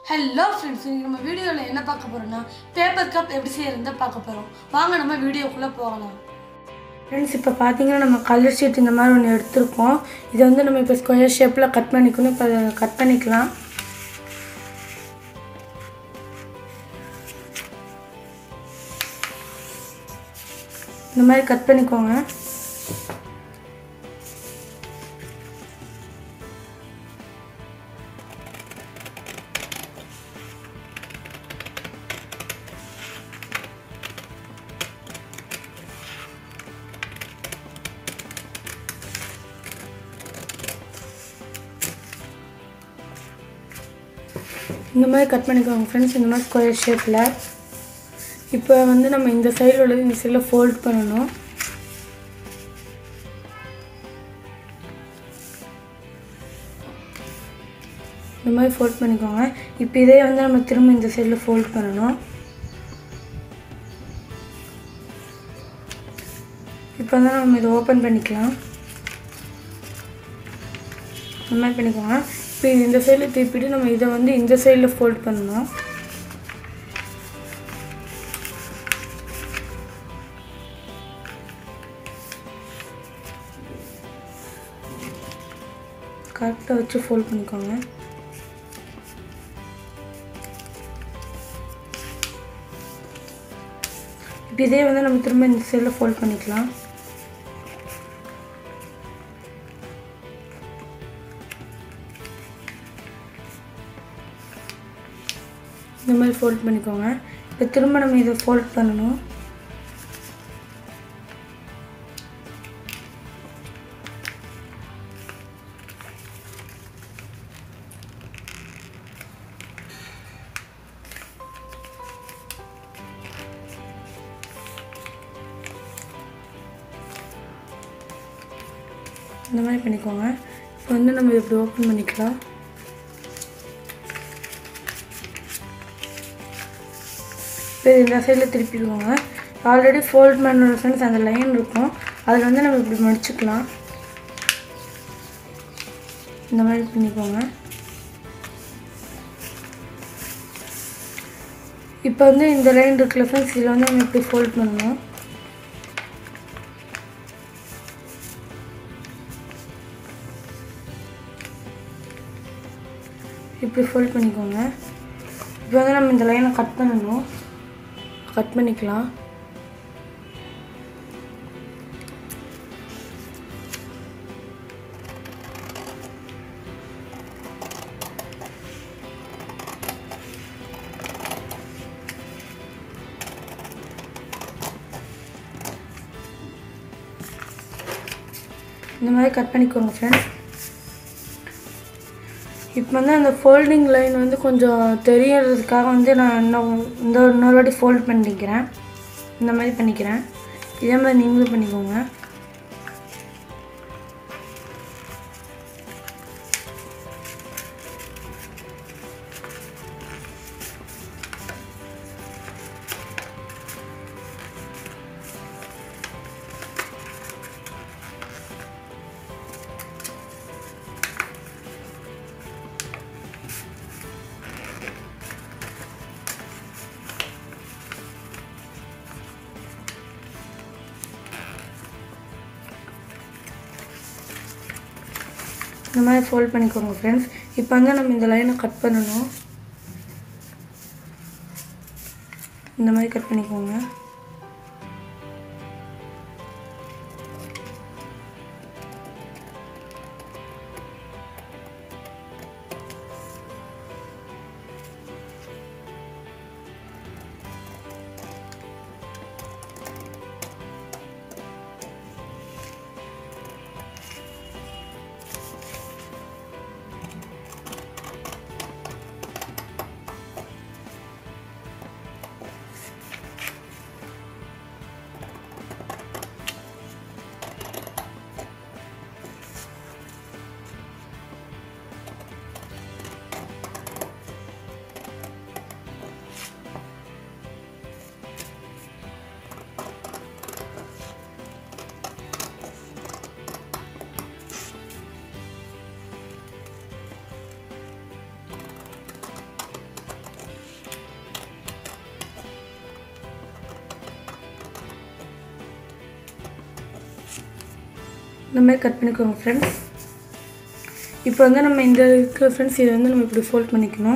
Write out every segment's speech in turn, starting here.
hello friends இன்றைக்கி நம்ம வீடியோவில் என்ன பார்க்க போகிறோம்னா பேப்பர் கப் எப்படி செய்யறதை பார்க்க போகிறோம் வாங்க நம்ம வீடியோக்குள்ளே போகலாம் ஃப்ரெண்ட்ஸ் இப்போ பார்த்தீங்கன்னா நம்ம கலர் ஷீட் இந்த மாதிரி ஒன்று எடுத்திருக்கோம் இதை வந்து நம்ம இப்போ ஸ்கொயர் ஷேப்பில் கட் பண்ணிக்கணும் இப்போ கட் பண்ணிக்கலாம் இந்த மாதிரி கட் பண்ணிக்கோங்க இந்த மாதிரி கட் பண்ணிக்கோங்க ஃப்ரெண்ட்ஸ் இந்த மாதிரி ஸ்கொயர் ஷேப்பில் இப்போ வந்து நம்ம இந்த சைடில் உள்ளது இந்த சைடில் ஃபோல்ட் பண்ணணும் இந்த மாதிரி ஃபோல்ட் பண்ணிக்கோங்க இப்போ இதே வந்து நம்ம திரும்ப இந்த சைடில் ஃபோல்ட் பண்ணணும் இப்போ வந்து நம்ம இதை ஓப்பன் பண்ணிக்கலாம் இந்த மாதிரி பண்ணிக்கோங்க இப்போ இது இந்த சைடில் திருப்பிட்டு நம்ம இதை வந்து இந்த சைடில் ஃபோல்ட் பண்ணணும் கரெக்டாக வச்சு ஃபோல்ட் பண்ணிக்கோங்க இப்போ இதே வந்து நம்ம திரும்ப இந்த சைடில் ஃபோல்ட் பண்ணிக்கலாம் இந்த மாதிரி ஃபோல்ட் பண்ணிக்கோங்க இப்போ திரும்ப நம்ம இதை ஃபோல்ட் பண்ணணும் இந்த மாதிரி பண்ணிக்கோங்க இப்போ வந்து நம்ம இப்படி ஓப்பன் பண்ணிக்கலாம் இப்போ இது இந்த சைடில் திருப்பிடுவோங்க ஆல்ரெடி ஃபோல்ட் பண்ண ஃப்ரெண்ட்ஸ் அந்த லைன் இருக்கும் அதில் வந்து நம்ம இப்படி மடிச்சுக்கலாம் இந்த மாதிரி பண்ணிக்கோங்க இப்போ வந்து இந்த லைன் இருக்குல்ல ஃப்ரெண்ட்ஸ் இதில் வந்து நம்ம இப்படி ஃபோல்ட் பண்ணணும் இப்படி ஃபோல்ட் பண்ணிக்கோங்க இப்போ வந்து நம்ம இந்த லைனை கட் பண்ணணும் கட் பண்ணிக்கலாம் இந்த மாதிரி கட் பண்ணிக்கோங்க ஃப்ரெண்ட்ஸ் இப்போ வந்து அந்த ஃபோல்டிங் லைன் வந்து கொஞ்சம் தெரியறதுக்காக வந்து நான் இன்னும் இந்த இன்னொரு வாட்டி ஃபோல்ட் பண்ணிக்கிறேன் இந்த மாதிரி பண்ணிக்கிறேன் இதே மாதிரி நீங்களும் பண்ணிக்கோங்க இந்த மாதிரி ஃபோல்ட் பண்ணிக்கோங்க ஃப்ரெண்ட்ஸ் இப்போ வந்து நம்ம இந்த லைனை கட் பண்ணணும் இந்த மாதிரி கட் பண்ணிக்கோங்க இந்த மாதிரி கட் பண்ணிக்கோங்க ஃப்ரெண்ட்ஸ் இப்போ வந்து நம்ம இந்த இருக்கிற ஃப்ரெண்ட்ஸ் இதை வந்து நம்ம இப்படி ஃபோல்ட் பண்ணிக்கணும்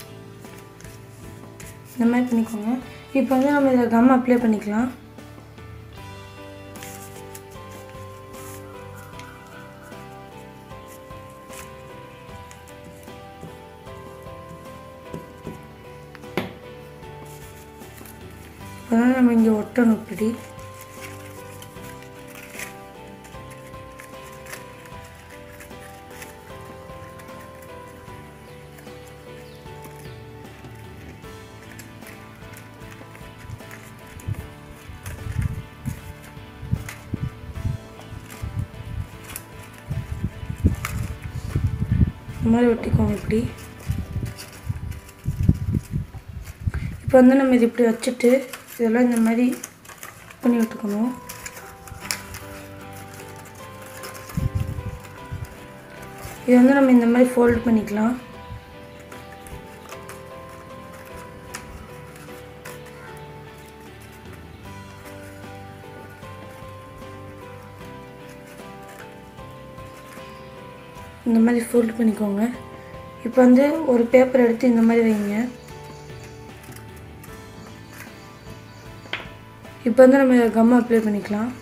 இந்த மாதிரி பண்ணிக்கோங்க இப்போ வந்து நம்ம இதில் கம் அப்ளை பண்ணிக்கலாம் இப்போ தான் நம்ம இங்கே ஒட்டணும் இப்படி இந்த மாதிரி ஒட்டிக்கோங்க இப்படி இப்போ வந்து நம்ம இது இப்படி வச்சுட்டு இதெல்லாம் இந்த மாதிரி பண்ணி விட்டுக்கணும் இது வந்து நம்ம இந்த மாதிரி ஃபோல்ட் பண்ணிக்கலாம் இந்த மாதிரி ஃபோல்ட் பண்ணிக்கோங்க இப்போ வந்து ஒரு பேப்பர் எடுத்து இந்த மாதிரி வைங்க இப்போ வந்து நம்ம கம் அப்ளை பண்ணிக்கலாம்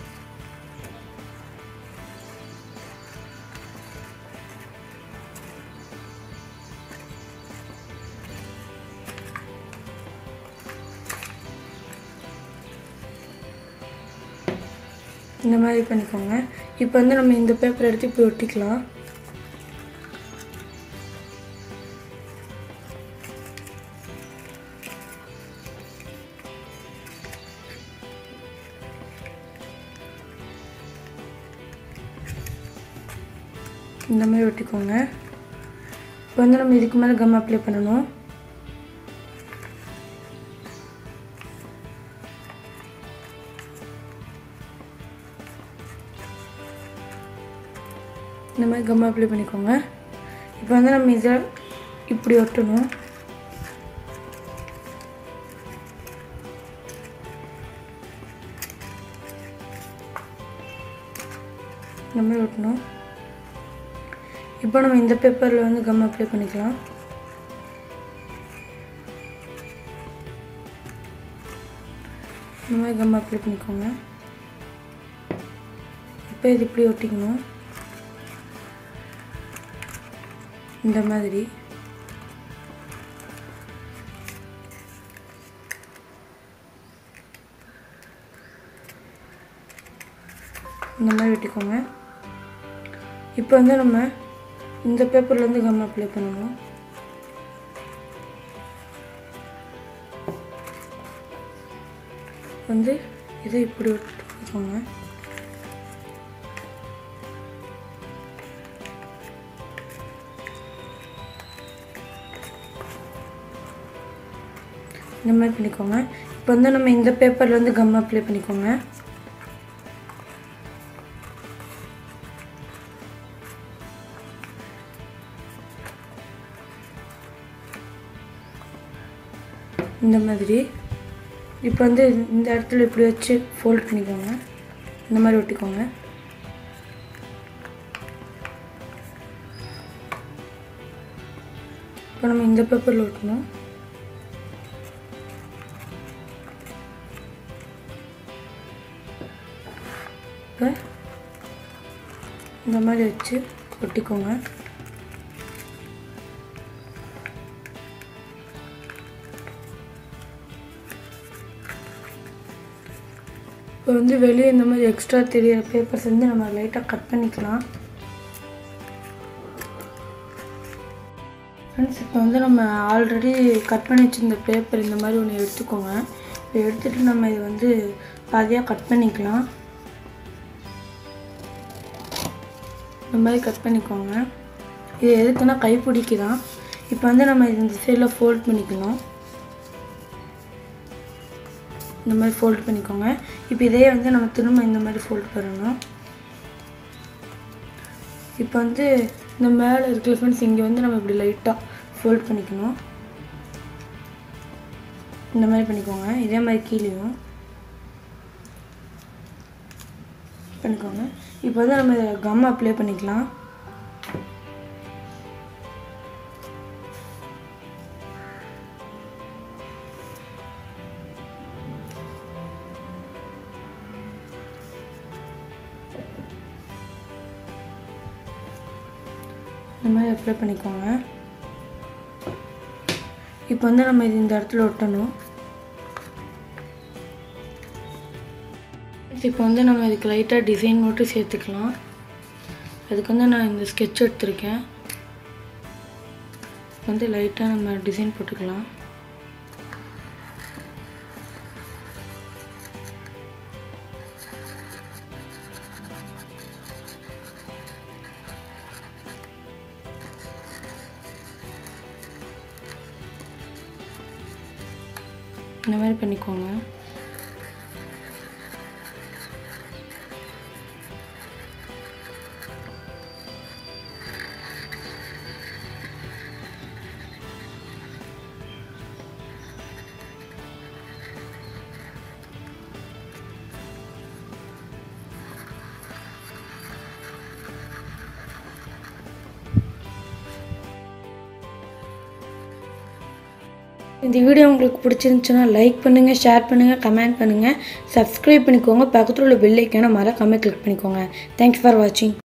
இந்த மாதிரி பண்ணிக்கோங்க இப்போ வந்து நம்ம இந்த பேப்பர் எடுத்து இப்படி ஒட்டிக்கலாம் இந்த மாதிரி ஒட்டிக்கோங்க இப்போ வந்து நம்ம இதுக்கு மேலே கம் அப்ளை பண்ணணும் இந்த மாதிரி கம் அப்ளை பண்ணிக்கோங்க இப்போ வந்து நம்ம இதை இப்படி ஒட்டணும் இந்த மாதிரி ஒட்டணும் இப்போ நம்ம இந்த பேப்பரில் வந்து கம் அப்ளை பண்ணிக்கலாம் இந்த மாதிரி கம் அப்ளை பண்ணிக்கோங்க இப்போ இது இப்படி ஒட்டிக்கணும் இந்த மாதிரி இந்த மாதிரி வெட்டிக்கோங்க இப்போ வந்து நம்ம இந்த பேப்பர்லேருந்து கம் அப்ளை பண்ணணும் வந்து இதை இப்படி விட்டுக்கோங்க இந்த மாதிரி பண்ணிக்கோங்க இப்போ வந்து நம்ம இந்த பேப்பரில் வந்து கம் அப்ளை பண்ணிக்கோங்க இந்த மாதிரி இப்போ வந்து இந்த இடத்துல இப்படி வச்சு ஃபோல்ட் பண்ணிக்கோங்க இந்த மாதிரி ஒட்டிக்கோங்க இப்போ நம்ம இந்த பேப்பரில் ஒட்டணும் இப்போ இந்த மாதிரி வச்சு ஒட்டிக்கோங்க இப்போ வந்து வெளியே இந்த மாதிரி எக்ஸ்ட்ரா தெரியிற பேப்பர்ஸ் வந்து நம்ம லைட்டாக கட் பண்ணிக்கலாம் ஃப்ரெண்ட்ஸ் இப்போ வந்து நம்ம ஆல்ரெடி கட் பண்ணி வச்சிருந்த பேப்பர் இந்த மாதிரி ஒன்று எடுத்துக்கோங்க இப்போ எடுத்துகிட்டு நம்ம இது வந்து பாதியாக கட் பண்ணிக்கலாம் இந்த மாதிரி கட் பண்ணிக்கோங்க இது எதுக்குன்னா கைப்பிடிக்கு தான் இப்போ வந்து நம்ம இந்த சைடில் ஃபோல்ட் பண்ணிக்கணும் இந்த மாதிரி ஃபோல்ட் பண்ணிக்கோங்க இப்போ இதே வந்து நம்ம திரும்ப இந்த மாதிரி ஃபோல்ட் பண்ணணும் இப்போ வந்து இந்த மேலே இருக்கிற ஃப்ரெண்ட்ஸ் இங்கே வந்து நம்ம இப்படி லைட்டாக ஃபோல்ட் பண்ணிக்கணும் இந்த மாதிரி பண்ணிக்கோங்க இதே மாதிரி கீழேயும் பண்ணிக்கோங்க இப்போ வந்து நம்ம கம் அப்ளை பண்ணிக்கலாம் இந்த மாதிரி அப்ளை பண்ணிக்கோங்க இப்போ வந்து நம்ம இது இந்த இடத்துல ஒட்டணும் இப்போ வந்து நம்ம இதுக்கு லைட்டாக டிசைன் மட்டும் சேர்த்துக்கலாம் அதுக்கு வந்து நான் இந்த ஸ்கெட்ச் எடுத்திருக்கேன் வந்து லைட்டாக நம்ம டிசைன் போட்டுக்கலாம் இந்த மாதிரி பண்ணிக்கோங்க இந்த வீடியோ உங்களுக்கு பிடிச்சிருந்துச்சுன்னா லைக் பண்ணுங்கள் ஷேர் பண்ணுங்கள் கமெண்ட் பண்ணுங்கள் சப்ஸ்கிரைப் பண்ணிக்கோங்க பக்கத்தில் உள்ள பெல் ஐக்கானை மறக்காமல் கிளிக் பண்ணிக்கோங்க தேங்க்ஸ் ஃபார் வாட்சிங்